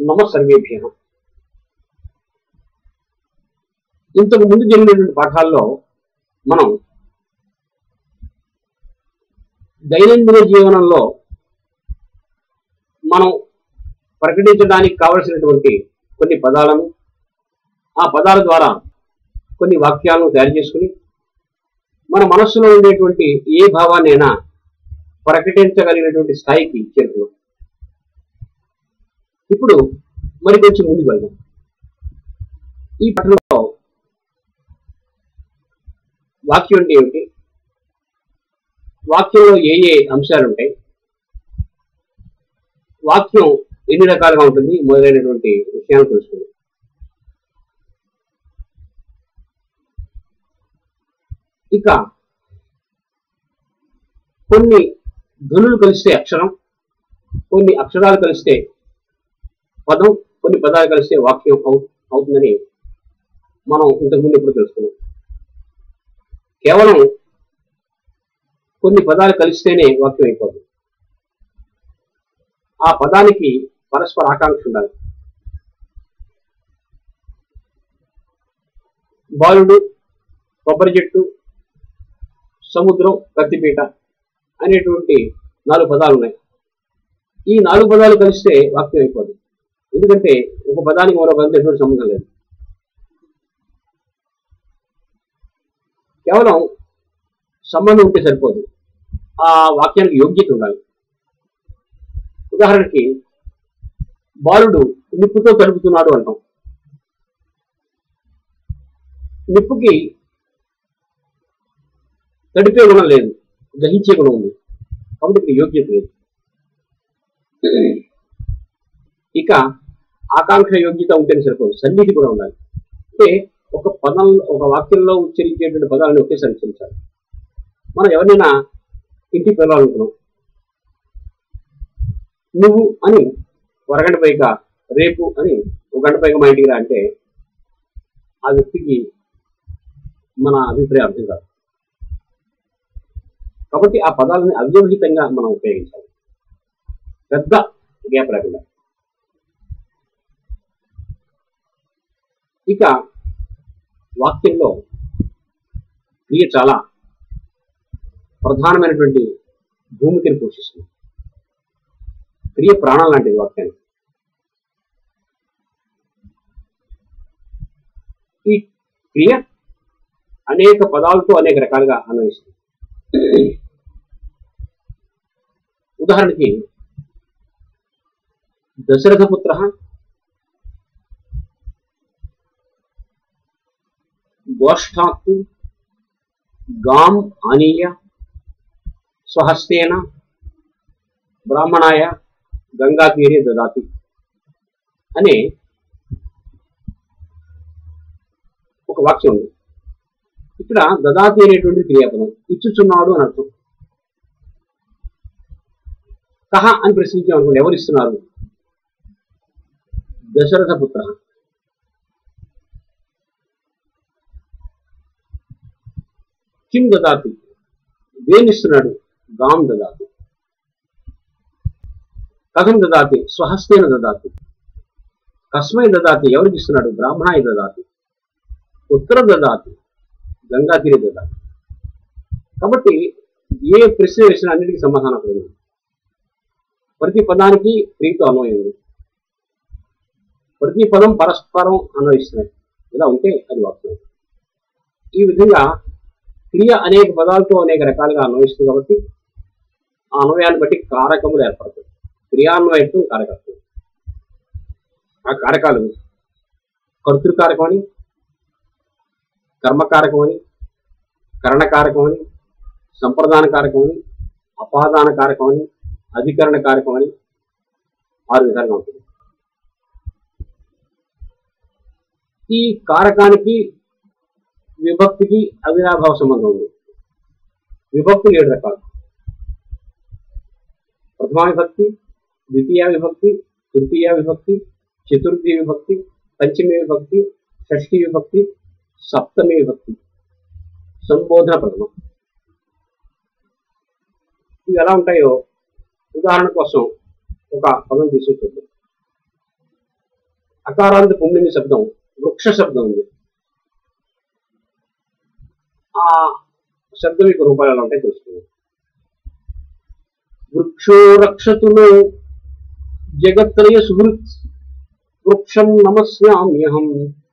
నమ సర్వేభ్య ఇంతకు ముందు జరిగినటువంటి పాఠాల్లో మనం దైనందిన జీవనంలో మనం ప్రకటించడానికి కావలసినటువంటి కొన్ని పదాలను ఆ పదాల ద్వారా కొన్ని వాక్యాలను తయారు చేసుకుని మన మనస్సులో ఉండేటువంటి ఏ భావాన్నైనా ప్రకటించగలిగినటువంటి స్థాయికి చేరుకున్నాం ఇప్పుడు మరి కొంచెం ముందుకు వెళ్దాం ఈ పట్టణంలో వాక్యం అంటే ఏమిటి వాక్యంలో ఏ ఏ అంశాలు ఉంటాయి వాక్యం ఎన్ని రకాలుగా ఉంటుంది మొదలైనటువంటి విషయాలు తెలుసుకుందాం ఇక కొన్ని ధ్వనులు కలిస్తే అక్షరం కొన్ని అక్షరాలు కలిస్తే పదం కొన్ని పదాలు కలిస్తే వాక్యం అవు అవుతుందని మనం ఇంతకుముందు ఎప్పుడు తెలుసుకున్నాం కేవలం కొన్ని పదాలు కలిస్తేనే వాక్యం అయిపోదు ఆ పదానికి పరస్పర ఆకాంక్ష ఉండాలి బాలుడు కొబ్బరి చెట్టు సముద్రం కత్తిపీట అనేటువంటి నాలుగు పదాలు ఉన్నాయి ఈ నాలుగు పదాలు కలిస్తే వాక్యం అయిపోదు ఎందుకంటే ఒక పదానికి మరో పదానికి ఎటువంటి సంబంధం లేదు కేవలం సంబంధం ఉంటే సరిపోదు ఆ వాక్యానికి యోగ్యత ఉండాలి ఉదాహరణకి బాలుడు నిప్పుతో తడుపుతున్నాడు అంటాం నిప్పుకి తడిపే గుణం లేదు గ్రహించే గుణం ఉంది కాబట్టి ఇక్కడ యోగ్యత లేదు ఇక ఆకాంక్ష యోగ్యత ఉంటేనే సరిపోదు సన్నిధి కూడా ఉండాలి అంటే ఒక పదం ఒక వాక్యంలో ఉచ్చరించేటువంటి పదాలను ఒకేసారి ఉచ్చరించాలి మనం ఎవరినైనా ఇంటికి వెళ్ళాలనుకున్నాం నువ్వు అని ఒక గంట పైగా రేపు అని ఒక గంట పైగా మా ఇంటికి రా అంటే ఆ వ్యక్తికి మన అభిప్రాయం అర్థం కాదు కాబట్టి ఆ పదాలని అవ్యవహితంగా మనం ఉపయోగించాలి పెద్ద గ్యాప్ రాకుండా ఇక వాక్యంలో క్రియ చాలా ప్రధానమైనటువంటి భూమికను పోషిస్తుంది క్రియ ప్రాణం లాంటిది వాక్యానికి ఈ క్రియ అనేక పదాలతో అనేక రకాలుగా అన్వయిస్తుంది ఉదాహరణకి దశరథపుత్ర గోష్ఠాత్తు గాం ఆనీయ స్వహస్తేన బ్రాహ్మణాయ గంగాతీరే దదాతి అనే ఒక వాక్యం ఉంది ఇక్కడ దదాతి అనేటువంటి క్రియాపదం ఇచ్చుచున్నాడు అని అర్థం కహ అని ప్రశ్నించామనుకోండి ఎవరు ఇస్తున్నారు దశరథ పుత్ర కిం దదాతి దేనిస్తున్నాడు గాం దదాతి కథం దదాతి స్వహస్తేన దదాతి కస్మై దదాతి ఎవరికి ఇస్తున్నాడు బ్రాహ్మణాయ దదాతి ఉత్తర దదాతి గంగాతీరి దదాతి కాబట్టి ఏ ప్రశ్న వేసినా అన్నిటికీ సమాధానం అక్కడ ఉంది ప్రతి పదానికి క్రియతో అన్వయం ఉంది ప్రతి పదం పరస్పరం అన్వయిస్తున్నాయి ఇలా ఉంటే అది వాక్యం ఈ విధంగా క్రియ అనేక పదాలతో అనేక రకాలుగా అన్వయిస్తుంది కాబట్టి ఆ అన్వయాన్ని బట్టి కారకములు ఏర్పడతాయి క్రియాన్వయత్వం కారకత్వం ఆ కారకాలు కర్తృకారకం అని కర్మకారకం అని కరణకారకం అని సంప్రదాన కారకం అని అపాదాన కారకం అని అధికరణ కారకం అని ఆరు విధాలుగా ఉంటుంది ఈ కారకానికి విభక్తికి అవినాభావ సంబంధం ఉంది విభక్తులు ఏడు రకాలు ప్రథమా విభక్తి ద్వితీయ విభక్తి తృతీయ విభక్తి చతుర్థి విభక్తి పంచమి విభక్తి షష్ఠి విభక్తి సప్తమి విభక్తి సంబోధన ప్రథమం ఇవి ఎలా ఉంటాయో ఉదాహరణ కోసం ఒక పదం తీసుకుంటుంది అకారాంత పుంలింగ శబ్దం వృక్ష శబ్దం ఉంది ఆ శబ్దం యొక్క రూపాలు ఎలా ఉంటాయి తెలుసుకుందాం వృక్షో రక్షతును జగత్రయ సుహృత్ వృక్షం నమస్యామ్యహం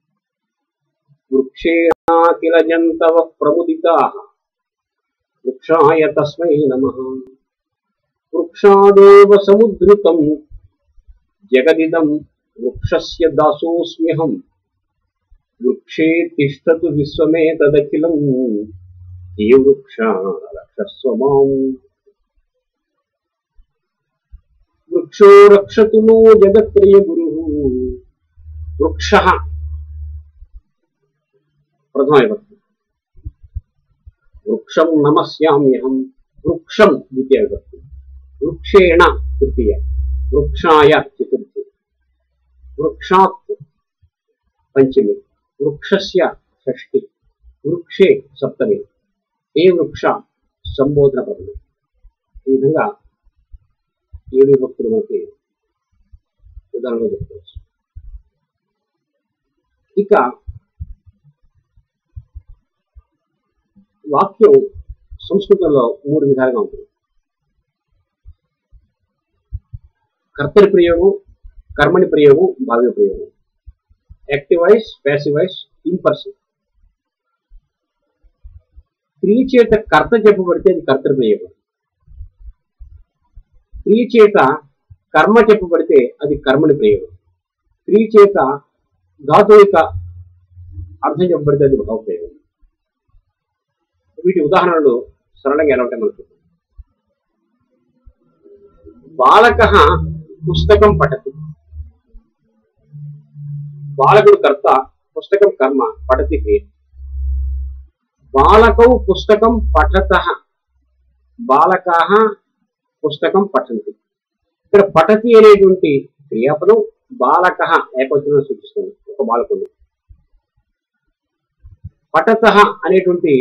వృక్షేణ కిల జంతవ ప్రముదితా వృక్షాయ తస్మై నమ వృక్షాదేవ సముద్రితం జగదిదం వృక్షస్య దాసోస్మ్యహం వృక్షే తిష్టతు విశ్వమే తదఖిలం ఏ వృక్ష రక్షస్వ మాం వృక్షో రక్షతు నో జగత్రయ గురు వృక్ష ప్రథమ విభక్తి వృక్షం నమస్యామ్యహం వృక్షం ద్వితీయ విభక్తి వృక్షేణ తృతీయ వృక్షాయ చతుర్థి వృక్షాత్ పంచమి వృక్షస్య షష్ఠి వృక్షే సప్తమి ఏ వృక్ష సంబోధన పదము ఈ విధంగా ఏడు విభక్తులు మనకి ఉదాహరణగా చెప్పుకోవచ్చు ఇక వాక్యం సంస్కృతంలో మూడు విధాలుగా ఉంటుంది కర్తరి ప్రయోగం కర్మని ప్రయోగం భావ్య ప్రయోగం active voice passive voice impersonal స్త్రీ చేత కర్త చెప్పబడితే అది కర్తరి ప్రయోగం స్త్రీ చేత కర్మ చెప్పబడితే అది కర్మని ప్రయోగం స్త్రీ చేత ధాతు యొక్క అర్థం చెప్పబడితే అది భావ ప్రయోగం వీటి ఉదాహరణలు సరళంగా ఎలా ఉంటాయి మనకు బాలక పుస్తకం పఠతి బాలకుడు కర్త పుస్తకం కర్మ పఠతి క్రియ బాలకౌ పుస్తకం పఠత బాలకా పుస్తకం పఠంతి ఇక్కడ పఠతి అనేటువంటి క్రియాపదం బాలక ఏకవచనం సూచిస్తుంది ఒక బాలకుడు పఠత అనేటువంటి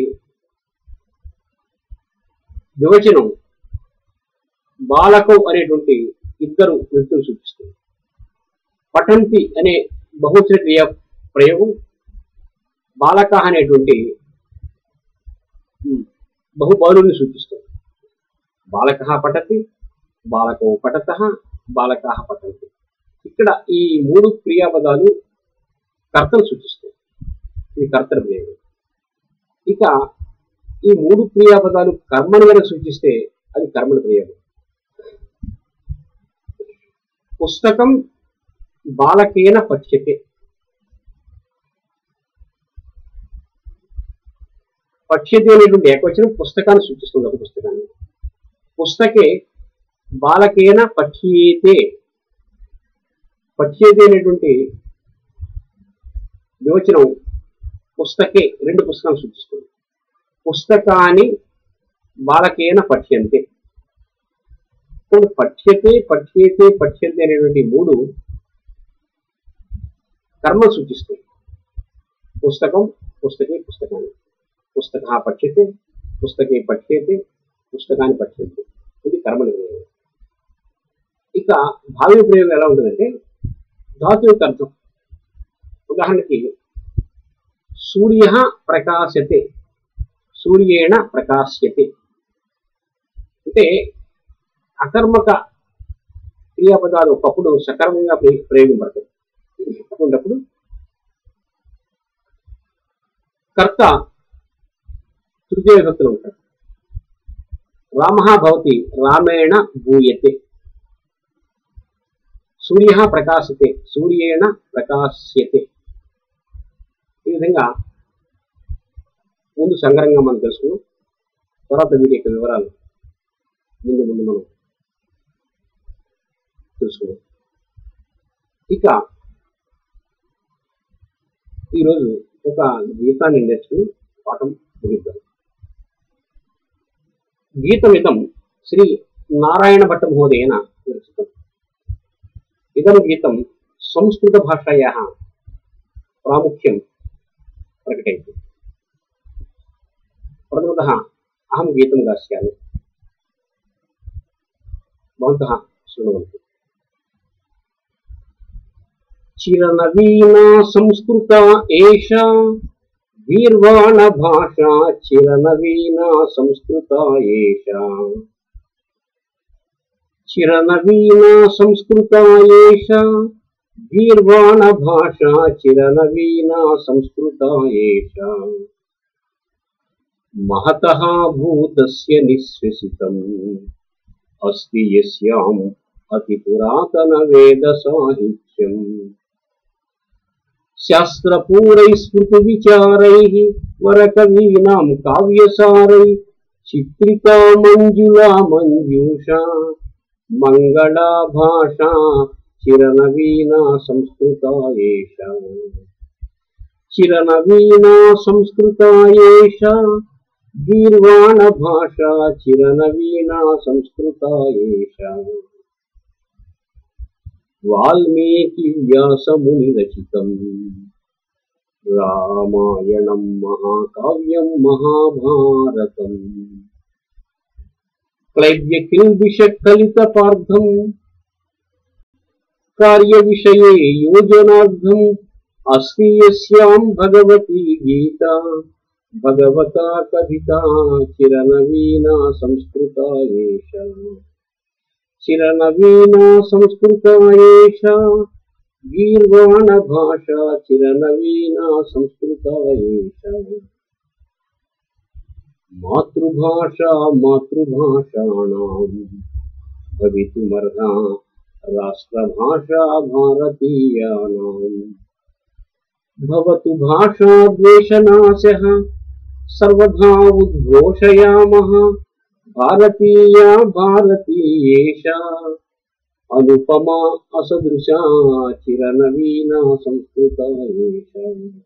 వివచనం బాలకం అనేటువంటి ఇద్దరు వ్యక్తులు సూచిస్తుంది పఠంతి అనే బహుచర క్రియ ప్రయోగం బాలక అనేటువంటి బహుబౌలుని సూచిస్తుంది బాలక పఠతి బాలకం పఠత బాలకా పఠంతి ఇక్కడ ఈ మూడు క్రియాపదాలు కర్తలు సూచిస్తాయి ఇది కర్తల ప్రయోగం ఇక ఈ మూడు క్రియాపదాలు కర్మను కనుక సూచిస్తే అది కర్మల ప్రయోగం పుస్తకం బాలకేన పఠ్యతే పఠ్యతే అనేటువంటి ఏకవచనం పుస్తకాన్ని సూచిస్తుంది ఒక పుస్తకాన్ని పుస్తకే బాలకేన పఠ్యేతే పఠ్యేతే అనేటువంటి వివచనం పుస్తకే రెండు పుస్తకాలు సూచిస్తుంది పుస్తకాన్ని బాలకేన పఠ్యంతే ఇప్పుడు పఠ్యతే పఠ్యేతే పఠ్యంతే అనేటువంటి మూడు కర్మ సూచిస్తాయి పుస్తకం పుస్తకే పుస్తకాన్ని పుస్తక పఠ్యతే పుస్తకే పఠ్యేతే పుస్తకాన్ని పఠ్యంతే ఇది కర్మల ప్రయోగం ఇక భావి ప్రయోగం ఎలా ఉంటుందంటే ధాతు యొక్క అర్థం ఉదాహరణకి సూర్య ప్రకాశతే సూర్యేణ ప్రకాశ్యతే అంటే అకర్మక క్రియాపదాలు ఒకప్పుడు సకర్మంగా ప్రయోగ- ప్రయోగింపడతాయి అటువంటిప్పుడు కర్త తృతీయ విభక్తులు ఉంటారు రామ భవతి రామేణ భూయతే సూర్య ప్రకాశతే సూర్యేణ ప్రకాశ్యతే ఈ విధంగా ముందు సంగ్రహంగా మనం తెలుసుకున్నాం తర్వాత వీటి యొక్క వివరాలు ముందు ముందు మనం తెలుసుకుందాం ఇక ఈరోజు ఒక గీతాన్ని నేర్చుకుని పాఠం ముగిద్దాం గీతమిదం శ్రీ నారాయణ భట్ట మహోదయన విరచితం ఇదం గీతం సంస్కృత భాషాయాः ప్రాముఖ్యం ప్రకటయति प्रथमतः अहं गीतं गास्यामि भवन्तः शृण्वन्तु చిరనవీనా సంస్కృత ఏషా గీర్వాణ భాషా చిరనవీనా సంస్కృత ఏషా చిరనవీనా సంస్కృత ఏషా గీర్వాణ భాషా చిరనవీనా సంస్కృత ఏషా महतः भूतस्य निःश्वसितम् अस्ति यस्याम् अतिपुरातनवेदसाहित्यम् शास्त्रपूरैः स्मृतिविचारैः वरकवीनाम् काव्यसारैः चित्रिता मञ्जुला मञ्जूषा मङ्गला भाषा चिरनवीना संस्कृता एषा चिरनवीना संस्कृता एषा गीर्वाण भाषा चिरनवीना संस्कृता एषा वाल्मीकिव्यासमुनिरचितम् रामायणम् महाकाव्यम् महाभारतम् क्लैव्यकिल्बिषकलितपार्थम् कार्यविषये योजनार्थम् अस्ति यस्याम् भगवती गीता भगवता कथिता चिरनवीना संस्कृता एषा चिरनवीना संस्कृता एषा गीर्वाणभाषा चिरनवीना संस्कृता एषा मातृभाषा मातृभाषाणाम् भवितुमर्हा राष्ट्रभाषा भारतीयानाम् भवतु भाषाद्वेषनाशः सर्वथा उद्घोषयामः भारतीया भारतीयेषा अनुपमा असदृशा चिरनवीना संस्कृता एषा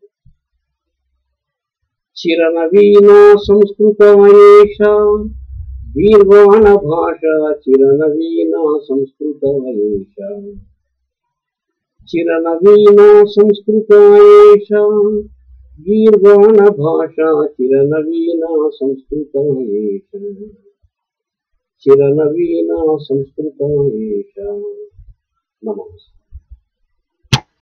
चिरनवीना संस्कृता एषा गीर्वाणभाषा चिरनवीना संस्कृता एषा चिरनवीना संस्कृता एषा गीर्वाणभाषा चिरनवीना संस्कृता एषा चिरनवीना संस्कृता एषा नमस्ते